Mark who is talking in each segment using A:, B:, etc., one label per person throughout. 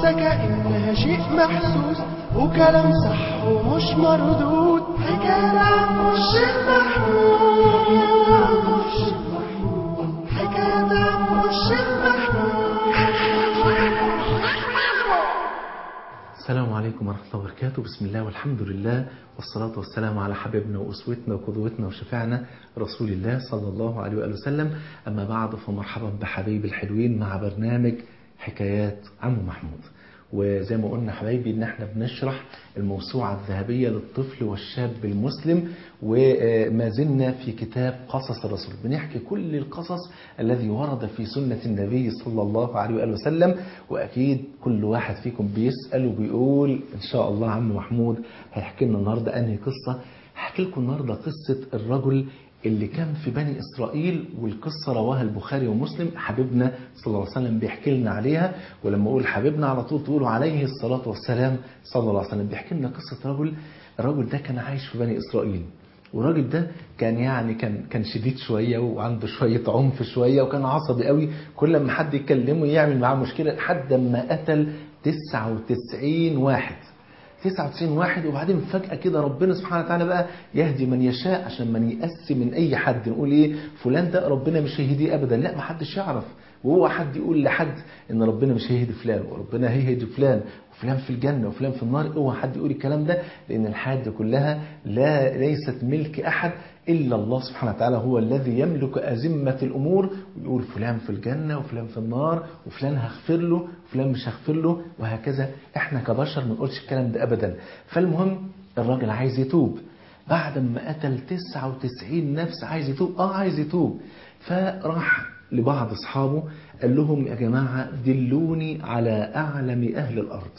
A: كأنها شيء محسوس وكلام صح ومش مردود حكاية عن الشيخ محمود حكاية عن الشيخ
B: السلام عليكم ورحمة الله وبركاته بسم الله والحمد لله والصلاة والسلام على حبيبنا وأسوتنا وقدوتنا وشفيعنا رسول الله صلى الله عليه وآله وسلم أما بعد فمرحبا بحبايبي الحلوين مع برنامج حكايات عمو محمود وزي ما قلنا حبايبي ان احنا بنشرح الموسوعة الذهبية للطفل والشاب المسلم وما زلنا في كتاب قصص الرسول بنحكي كل القصص الذي ورد في سنة النبي صلى الله عليه وآله وسلم وأكيد كل واحد فيكم بيسأل وبيقول إن شاء الله عم محمود هيحكي لنا النهاردة أنهي قصة هحكي لكم النهاردة قصة الرجل اللي كان في بني إسرائيل والقصة رواها البخاري ومسلم حبيبنا صلى الله عليه وسلم بيحكي لنا عليها ولما أقول حبيبنا على طول تقولوا عليه الصلاة والسلام صلى الله عليه وسلم بيحكي لنا قصة رجل الرجل ده كان عايش في بني إسرائيل والراجل ده كان يعني كان كان شديد شوية وعنده شوية عنف شوية وكان عصبي قوي كل ما حد يكلمه يعمل معاه مشكلة لحد ما قتل 99 واحد 99 واحد وبعدين فجأة كده ربنا سبحانه وتعالى بقى يهدي من يشاء عشان من يأسي من أي حد نقول إيه فلان ده ربنا مش هيهديه أبدا لا ما حدش يعرف وهو حد يقول لحد إن ربنا مش هيهدي فلان وربنا هيهدي فلان وفلان في الجنة وفلان في النار اوعى حد يقول الكلام ده لأن الحياة دي كلها لا ليست ملك أحد إلا الله سبحانه وتعالى هو الذي يملك أزمة الأمور ويقول فلان في الجنة وفلان في النار وفلان هغفر له وفلان مش هغفر له وهكذا احنا كبشر ما نقولش الكلام ده أبدا فالمهم الراجل عايز يتوب بعد ما قتل 99 نفس عايز يتوب اه عايز يتوب فراح لبعض أصحابه قال لهم يا جماعة دلوني على أعلم أهل الأرض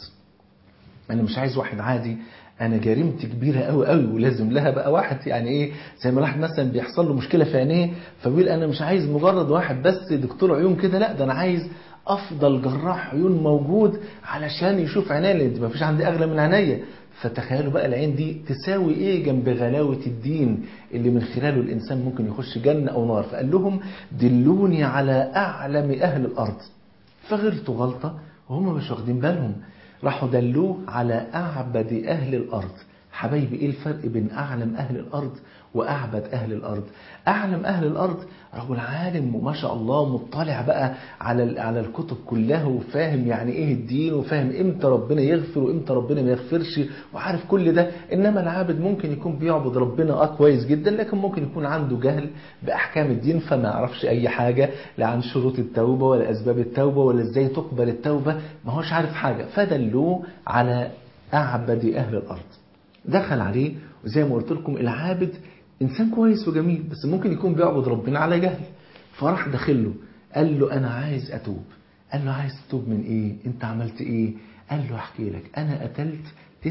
B: أنا مش عايز واحد عادي أنا جريمتي كبيرة قوي قوي ولازم لها بقى واحد يعني إيه زي ما واحد مثلا بيحصل له مشكلة في عينيه فبيقول أنا مش عايز مجرد واحد بس دكتور عيون كده لا ده أنا عايز أفضل جراح عيون موجود علشان يشوف عينيا لأن ما فيش عندي أغلى من عينيا فتخيلوا بقى العين دي تساوي ايه جنب غلاوة الدين اللي من خلاله الإنسان ممكن يخش جنة أو نار فقال لهم دلوني على أعلم أهل الأرض فغلطوا غلطة وهم مش واخدين بالهم راحوا دلوه على أعبد أهل الأرض حبايبي ايه الفرق بين أعلم أهل الأرض وأعبد أهل الأرض أعلم أهل الأرض رجل عالم وما شاء الله مطلع بقى على على الكتب كلها وفاهم يعني ايه الدين وفاهم امتى ربنا يغفر وامتى ربنا ما يغفرش وعارف كل ده انما العابد ممكن يكون بيعبد ربنا اه كويس جدا لكن ممكن يكون عنده جهل باحكام الدين فما يعرفش اي حاجه لا عن شروط التوبه ولا اسباب التوبه ولا ازاي تقبل التوبه ما هوش عارف حاجه فدلوه على اعبد اهل الارض دخل عليه وزي ما قلت لكم العابد إنسان كويس وجميل بس ممكن يكون بيعبد ربنا على جهل فراح داخل له قال له أنا عايز أتوب قال له عايز تتوب من إيه أنت عملت إيه قال له أحكي لك أنا قتلت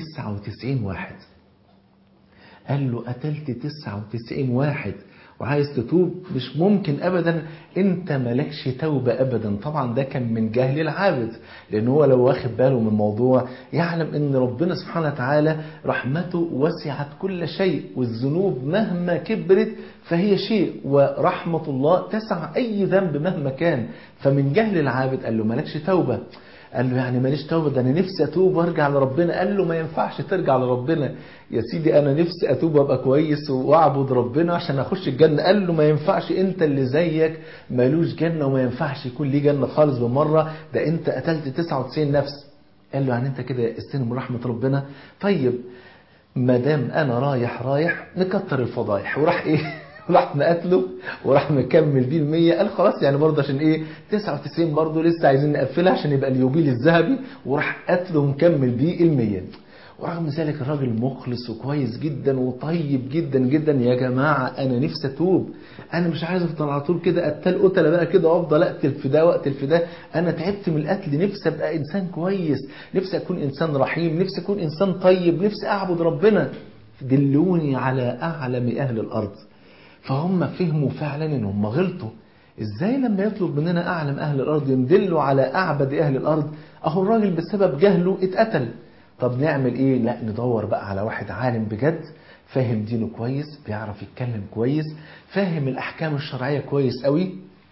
B: 99 واحد قال له قتلت 99 واحد وعايز تتوب مش ممكن ابدا انت مالكش توبة ابدا طبعا ده كان من جهل العابد لان هو لو واخد باله من الموضوع يعلم ان ربنا سبحانه وتعالى رحمته وسعت كل شيء والذنوب مهما كبرت فهي شيء ورحمة الله تسع اي ذنب مهما كان فمن جهل العابد قال له مالكش توبة قال له يعني ماليش توبة ده أنا نفسي أتوب وأرجع لربنا قال له ما ينفعش ترجع لربنا يا سيدي أنا نفسي أتوب وأبقى كويس وأعبد ربنا عشان أخش الجنة قال له ما ينفعش أنت اللي زيك مالوش جنة وما ينفعش يكون ليه جنة خالص بمرة ده أنت قتلت 99 نفس قال له يعني أنت كده استلم رحمة ربنا طيب ما دام أنا رايح رايح نكتر الفضايح وراح إيه راح مقتله وراح مكمل بيه المية قال خلاص يعني برضه عشان ايه 99 برضه لسه عايزين نقفلها عشان يبقى اليوبيل الذهبي وراح قتله ومكمل بيه المية ورغم ذلك الراجل مخلص وكويس جدا وطيب جدا جدا يا جماعة أنا نفسي أتوب أنا مش عايز أفضل على طول كده قتال قتلة بقى كده وأفضل أقتل في ده وأقتل في ده أنا تعبت من القتل نفسي أبقى إنسان كويس نفسي أكون إنسان رحيم نفسي أكون إنسان طيب نفسي أعبد ربنا دلوني على أعلم أهل الأرض فهم فهموا فعلا ان هم غلطوا ازاي لما يطلب مننا اعلم اهل الارض يندلوا على اعبد اهل الارض اهو الراجل بسبب جهله اتقتل طب نعمل ايه لا ندور بقى على واحد عالم بجد فاهم دينه كويس بيعرف يتكلم كويس فاهم الاحكام الشرعيه كويس قوي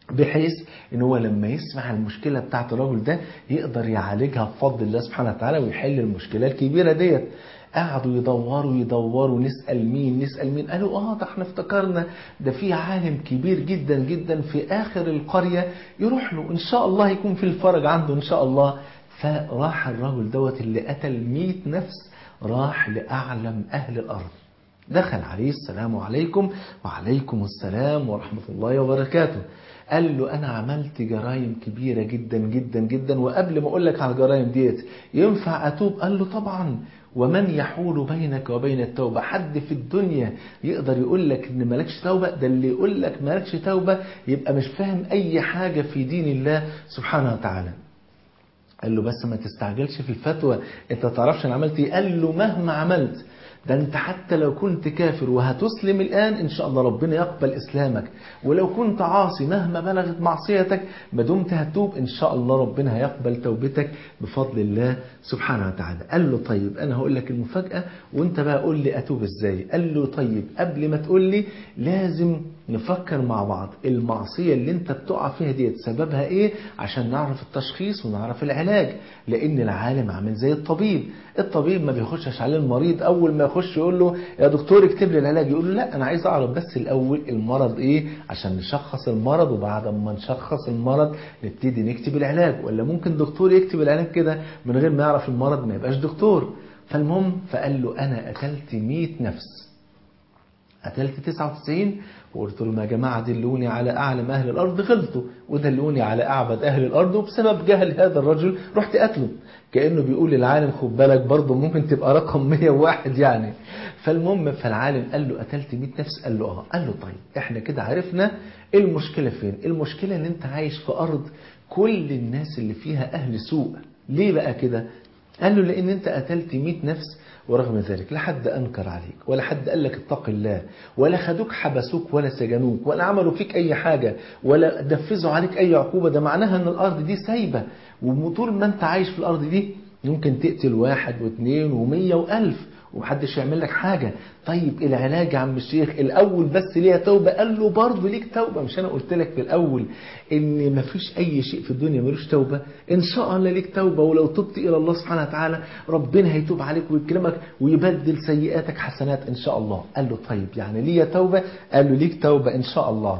B: بحيث ان هو لما يسمع المشكله بتاعت الراجل ده يقدر يعالجها بفضل الله سبحانه وتعالى ويحل المشكله الكبيره ديت قعدوا يدوروا يدوروا نسال مين نسال مين قالوا اه ده احنا افتكرنا ده في عالم كبير جدا جدا في اخر القريه يروح له ان شاء الله يكون في الفرج عنده ان شاء الله فراح الرجل دوت اللي قتل 100 نفس راح لاعلم اهل الارض دخل عليه السلام عليكم وعليكم السلام ورحمة الله وبركاته قال له أنا عملت جرائم كبيرة جدا جدا جدا وقبل ما أقول لك على الجرائم ديت ينفع أتوب قال له طبعا ومن يحول بينك وبين التوبة حد في الدنيا يقدر يقول لك ان مالكش توبة ده اللي يقول لك مالكش توبة يبقى مش فاهم اي حاجة في دين الله سبحانه وتعالى قال له بس ما تستعجلش في الفتوى انت تعرفش انا عملت ايه قال له مهما عملت ده انت حتى لو كنت كافر وهتسلم الآن إن شاء الله ربنا يقبل إسلامك ولو كنت عاصي مهما بلغت معصيتك ما دمت هتوب إن شاء الله ربنا هيقبل توبتك بفضل الله سبحانه وتعالى قال له طيب أنا هقول لك المفاجأة وانت بقى قول لي أتوب إزاي قال له طيب قبل ما تقول لي لازم نفكر مع بعض المعصية اللي انت بتقع فيها ديت سببها ايه عشان نعرف التشخيص ونعرف العلاج لان العالم عامل زي الطبيب الطبيب ما بيخشش على المريض اول ما يخش يقول له يا دكتور اكتب لي العلاج يقول له لا انا عايز اعرف بس الاول المرض ايه عشان نشخص المرض وبعد ما نشخص المرض نبتدي نكتب العلاج ولا ممكن دكتور يكتب العلاج كده من غير ما يعرف المرض ما يبقاش دكتور فالمهم فقال له انا قتلت 100 نفس قتلت 99 وقلت لهم يا جماعة دلوني على أعلم أهل الأرض غلطوا ودلوني على أعبد أهل الأرض وبسبب جهل هذا الرجل رحت قتله كأنه بيقول للعالم خد بالك برضه ممكن تبقى رقم 101 يعني فالمهم فالعالم قال له قتلت 100 نفس قال له اه قال له طيب احنا كده عرفنا المشكلة فين المشكلة ان انت عايش في أرض كل الناس اللي فيها أهل سوء ليه بقى كده قال له لأن انت قتلت 100 نفس ورغم ذلك لا حد أنكر عليك ولا حد قال لك اتق الله ولا خدوك حبسوك ولا سجنوك ولا عملوا فيك أي حاجة ولا دفزوا عليك أي عقوبة ده معناها أن الأرض دي سايبة وطول ما أنت عايش في الأرض دي يمكن تقتل واحد واثنين ومية وألف ومحدش يعمل لك حاجة طيب العلاج يا عم الشيخ الأول بس ليها توبة قال له برضه ليك توبة مش أنا قلت لك في الأول إن مفيش أي شيء في الدنيا ملوش توبة إن شاء الله ليك توبة ولو تبت إلى الله سبحانه وتعالى ربنا هيتوب عليك ويكرمك ويبدل سيئاتك حسنات إن شاء الله قال له طيب يعني ليا توبة قال له ليك توبة إن شاء الله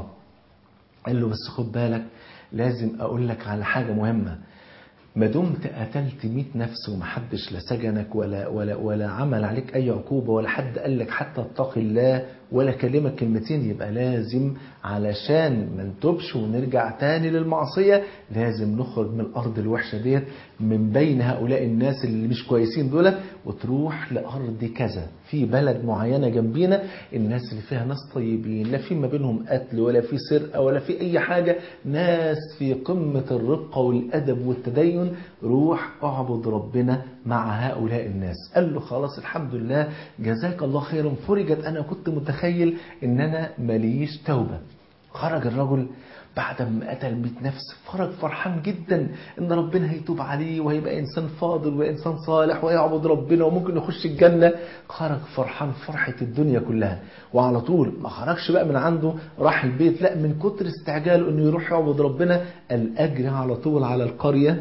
B: قال له بس خد بالك لازم أقول لك على حاجة مهمة ما دمت قتلت 100 نفس ومحدش لا سجنك ولا ولا ولا عمل عليك اي عقوبه ولا حد قال لك حتى اتق الله ولا كلمك كلمتين يبقى لازم علشان ما نتوبش ونرجع تاني للمعصيه لازم نخرج من الارض الوحشه ديت من بين هؤلاء الناس اللي مش كويسين دول وتروح لارض كذا في بلد معينه جنبينا الناس اللي فيها ناس طيبين لا في ما بينهم قتل ولا في سرقه ولا في اي حاجه ناس في قمه الرقه والادب والتدين روح اعبد ربنا مع هؤلاء الناس قال له خلاص الحمد لله جزاك الله خيرا فرجت انا كنت متخيل ان انا ماليش توبه خرج الرجل بعد ما قتل 100 نفس خرج فرحان جدا ان ربنا هيتوب عليه وهيبقى انسان فاضل وانسان صالح ويعبد ربنا وممكن يخش الجنه خرج فرحان فرحه الدنيا كلها وعلى طول ما خرجش بقى من عنده راح البيت لا من كتر استعجاله انه يروح يعبد ربنا الاجر على طول على القريه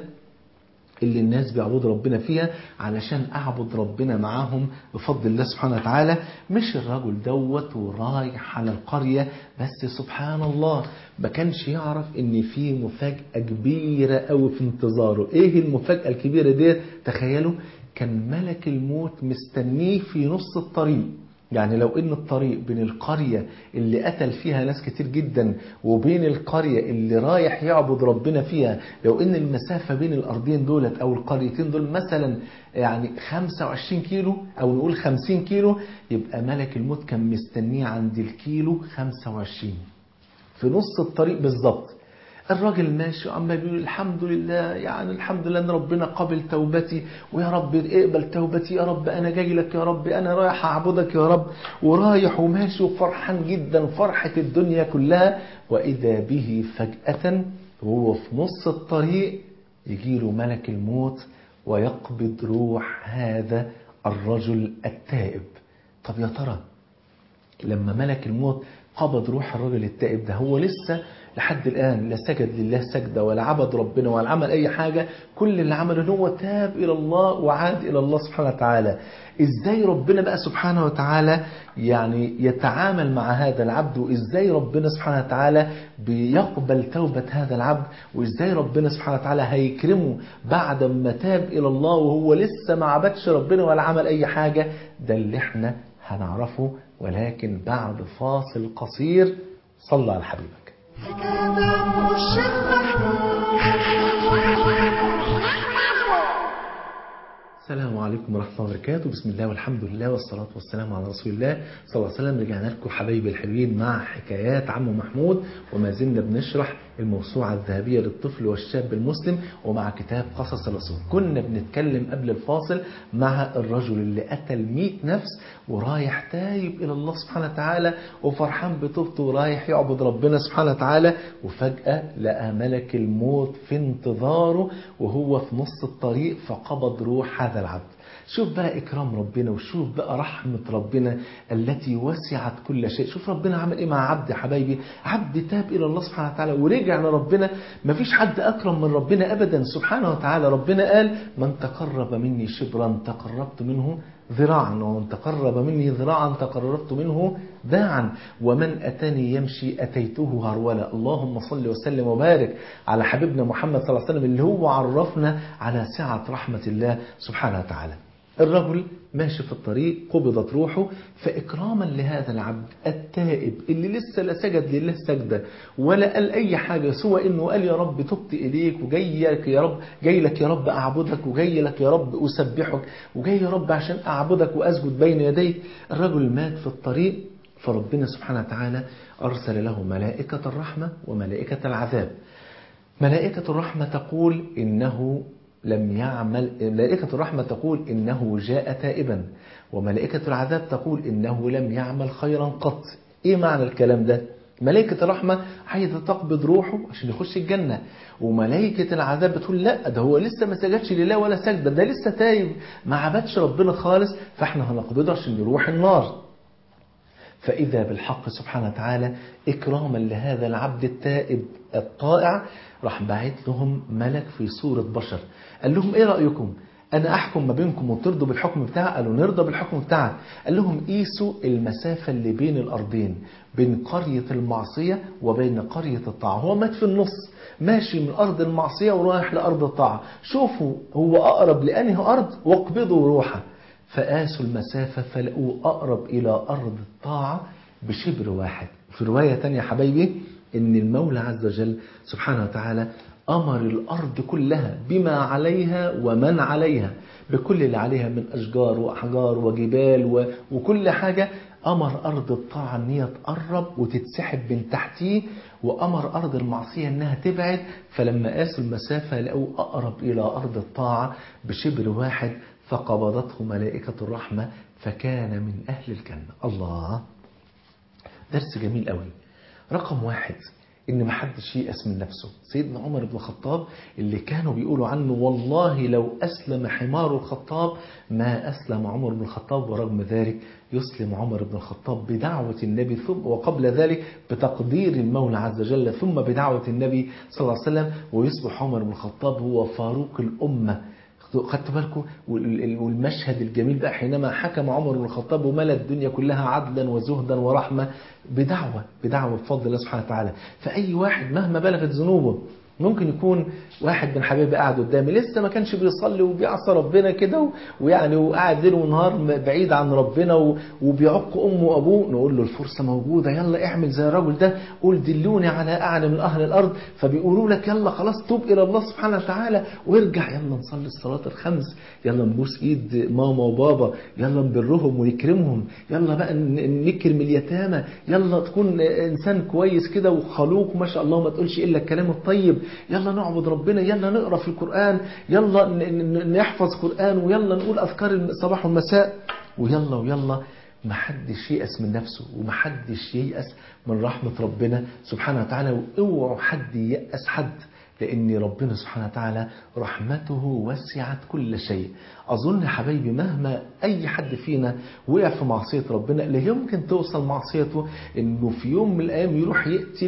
B: اللي الناس بيعبدوا ربنا فيها علشان اعبد ربنا معاهم بفضل الله سبحانه وتعالى مش الرجل دوت ورايح على القرية بس سبحان الله ما كانش يعرف ان في مفاجأة كبيرة قوي في انتظاره ايه المفاجأة الكبيرة دي تخيلوا كان ملك الموت مستنيه في نص الطريق يعني لو ان الطريق بين القرية اللي قتل فيها ناس كتير جدا وبين القرية اللي رايح يعبد ربنا فيها لو ان المسافة بين الارضين دولت او القريتين دول مثلا يعني 25 كيلو او نقول 50 كيلو يبقى ملك الموت كان مستنيه عند الكيلو 25 في نص الطريق بالظبط الراجل ماشي وعمال بيقول الحمد لله يعني الحمد لله ان ربنا قبل توبتي ويا رب اقبل توبتي يا رب انا جاي لك يا رب انا رايح اعبدك يا رب ورايح وماشي وفرحان جدا فرحة الدنيا كلها واذا به فجأة وهو في نص الطريق يجي له ملك الموت ويقبض روح هذا الرجل التائب طب يا ترى لما ملك الموت قبض روح الرجل التائب ده هو لسه لحد الآن لا سجد لله سجدة ولا عبد ربنا ولا عمل أي حاجة كل اللي عمله إن هو تاب إلى الله وعاد إلى الله سبحانه وتعالى إزاي ربنا بقى سبحانه وتعالى يعني يتعامل مع هذا العبد وإزاي ربنا سبحانه وتعالى بيقبل توبة هذا العبد وإزاي ربنا سبحانه وتعالى هيكرمه بعد ما تاب إلى الله وهو لسه ما عبدش ربنا ولا عمل أي حاجة ده اللي احنا هنعرفه ولكن بعد فاصل قصير صلى على حبيبك
A: حكاية عم الشيخ محمود
B: السلام عليكم ورحمة الله وبركاته بسم الله والحمد لله والصلاة والسلام على رسول الله صلى الله عليه وسلم رجعنا لكم حبايبي الحلوين مع حكايات عم محمود وما زلنا بنشرح الموسوعة الذهبية للطفل والشاب المسلم ومع كتاب قصص الرسول كنا بنتكلم قبل الفاصل مع الرجل اللي قتل 100 نفس ورايح تايب إلى الله سبحانه وتعالى وفرحان بتوبته ورايح يعبد ربنا سبحانه وتعالى وفجأة لقى ملك الموت في انتظاره وهو في نص الطريق فقبض روح هذا العبد شوف بقى إكرام ربنا وشوف بقى رحمة ربنا التي وسعت كل شيء شوف ربنا عمل إيه مع عبد يا حبايبي عبد تاب إلى الله سبحانه وتعالى ورجع لربنا مفيش حد أكرم من ربنا أبدا سبحانه وتعالى ربنا قال من تقرب مني شبرا تقربت منه ذراعا ومن تقرب مني ذراعا تقربت منه باعا ومن أتاني يمشي أتيته هرولا اللهم صل وسلم وبارك على حبيبنا محمد صلى الله عليه وسلم اللي هو عرفنا على سعة رحمة الله سبحانه وتعالى الرجل ماشي في الطريق قبضت روحه فإكراما لهذا العبد التائب اللي لسه لا سجد لله سجدة ولا قال أي حاجة سوى إنه قال يا رب تبت إليك وجاي لك يا رب جاي لك يا رب أعبدك وجاي لك يا رب أسبحك وجاي يا رب عشان أعبدك وأسجد بين يديك الرجل مات في الطريق فربنا سبحانه وتعالى أرسل له ملائكة الرحمة وملائكة العذاب ملائكة الرحمة تقول إنه لم يعمل ملائكة الرحمة تقول إنه جاء تائبا وملائكة العذاب تقول إنه لم يعمل خيرا قط إيه معنى الكلام ده ملائكة الرحمة عايزة تقبض روحه عشان يخش الجنة وملائكة العذاب بتقول لا ده هو لسه ما سجدش لله ولا سجدة ده لسه تايب ما عبدش ربنا خالص فاحنا هنقبضه عشان يروح النار فإذا بالحق سبحانه وتعالى إكراما لهذا العبد التائب الطائع راح باعت لهم ملك في صورة بشر قال لهم إيه رأيكم أنا أحكم ما بينكم وترضوا بالحكم بتاعي قالوا نرضى بالحكم بتاعك قال لهم قيسوا المسافة اللي بين الأرضين بين قرية المعصية وبين قرية الطاعة هو مات في النص ماشي من أرض المعصية ورايح لأرض الطاعة شوفوا هو أقرب لأنه أرض واقبضوا روحه فقاسوا المسافة فلقوه أقرب إلى أرض الطاعة بشبر واحد في رواية تانية حبايبي إن المولى عز وجل سبحانه وتعالى أمر الأرض كلها بما عليها ومن عليها بكل اللي عليها من أشجار وأحجار وجبال و... وكل حاجة أمر أرض الطاعة أن هي تقرب وتتسحب من تحتيه وأمر أرض المعصية أنها تبعد فلما قاسوا المسافة لقوا أقرب إلى أرض الطاعة بشبر واحد فقبضته ملائكة الرحمة فكان من أهل الجنة الله درس جميل قوي رقم واحد ان ما حدش ييأس من نفسه سيدنا عمر بن الخطاب اللي كانوا بيقولوا عنه والله لو أسلم حمار الخطاب ما أسلم عمر بن الخطاب ورغم ذلك يسلم عمر بن الخطاب بدعوة النبي ثم وقبل ذلك بتقدير المولى عز وجل ثم بدعوة النبي صلى الله عليه وسلم ويصبح عمر بن الخطاب هو فاروق الأمة خدتوا بالكم والمشهد الجميل بقى حينما حكم عمر بن الخطاب وملى الدنيا كلها عدلا وزهدا ورحمة بدعوة بدعوة بفضل الله سبحانه وتعالى فأي واحد مهما بلغت ذنوبه ممكن يكون واحد من حبايبي قاعد قدامي لسه ما كانش بيصلي وبيعصى ربنا كده ويعني وقاعد ليل ونهار بعيد عن ربنا وبيعق امه وابوه نقول له الفرصه موجوده يلا اعمل زي الراجل ده قول دلوني على اعلم من اهل الارض فبيقولوا لك يلا خلاص توب الى الله سبحانه وتعالى وارجع يلا نصلي الصلاه الخمس يلا نبوس ايد ماما وبابا يلا نبرهم ونكرمهم يلا بقى نكرم اليتامى يلا تكون انسان كويس كده وخلوق ما شاء الله ما تقولش الا الكلام الطيب يلا نعبد ربنا يلا نقرا في القرآن يلا نحفظ قرآن ويلا نقول أذكار الصباح والمساء ويلا ويلا ما حدش ييأس من نفسه وما حدش ييأس من رحمة ربنا سبحانه وتعالى واوعوا حد ييأس حد لأن ربنا سبحانه وتعالى رحمته وسعت كل شيء أظن يا حبايبي مهما أي حد فينا وقع في معصية ربنا لا يمكن توصل معصيته إنه في يوم من الأيام يروح يقتل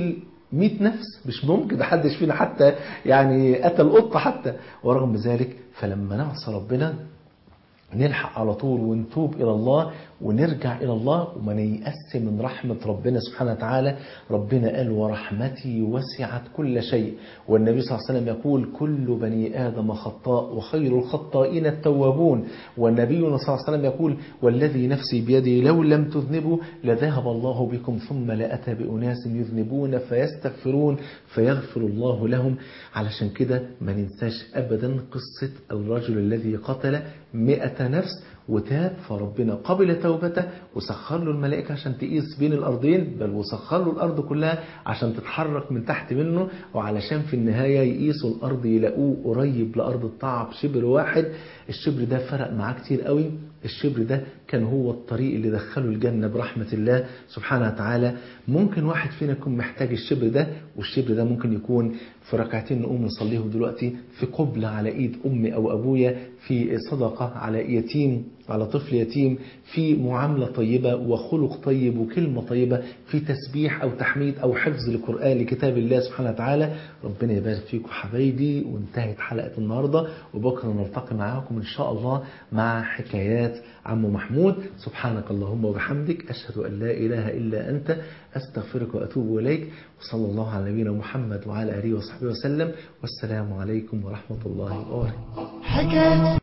B: 100 نفس مش ممكن ده حدش فينا حتى يعني قتل قطة حتى ورغم ذلك فلما نعصى ربنا نلحق على طول ونتوب إلى الله ونرجع إلى الله وما نيأس من رحمة ربنا سبحانه وتعالى ربنا قال ورحمتي وسعت كل شيء والنبي صلى الله عليه وسلم يقول كل بني آدم خطاء وخير الخطائين التوابون والنبي صلى الله عليه وسلم يقول والذي نفسي بيده لو لم تذنبوا لذهب الله بكم ثم لأتى بأناس يذنبون فيستغفرون فيغفر الله لهم علشان كده ما ننساش أبدا قصة الرجل الذي قتل مئة نفس وتاب فربنا قبل توبته وسخر له الملائكة عشان تقيس بين الأرضين بل وسخر له الأرض كلها عشان تتحرك من تحت منه وعلشان في النهاية يقيسوا الأرض يلاقوه قريب لأرض الطاعة بشبر واحد الشبر ده فرق معاه كتير قوي الشبر ده كان هو الطريق اللي دخله الجنة برحمة الله سبحانه وتعالى ممكن واحد فينا يكون محتاج الشبر ده والشبر ده ممكن يكون في ركعتين نقوم نصليهم دلوقتي في قبلة على ايد امي او ابويا في صدقة على يتيم على طفل يتيم في معاملة طيبة وخلق طيب وكلمة طيبة في تسبيح أو تحميد أو حفظ القرآن لكتاب الله سبحانه وتعالى ربنا يبارك فيكم حبايبي وانتهت حلقة النهاردة وبكرة نلتقي معاكم إن شاء الله مع حكايات عم محمود سبحانك اللهم وبحمدك أشهد أن لا إله إلا أنت أستغفرك وأتوب إليك وصلى الله على نبينا محمد وعلى آله وصحبه وسلم والسلام عليكم ورحمة الله وبركاته
A: حكاية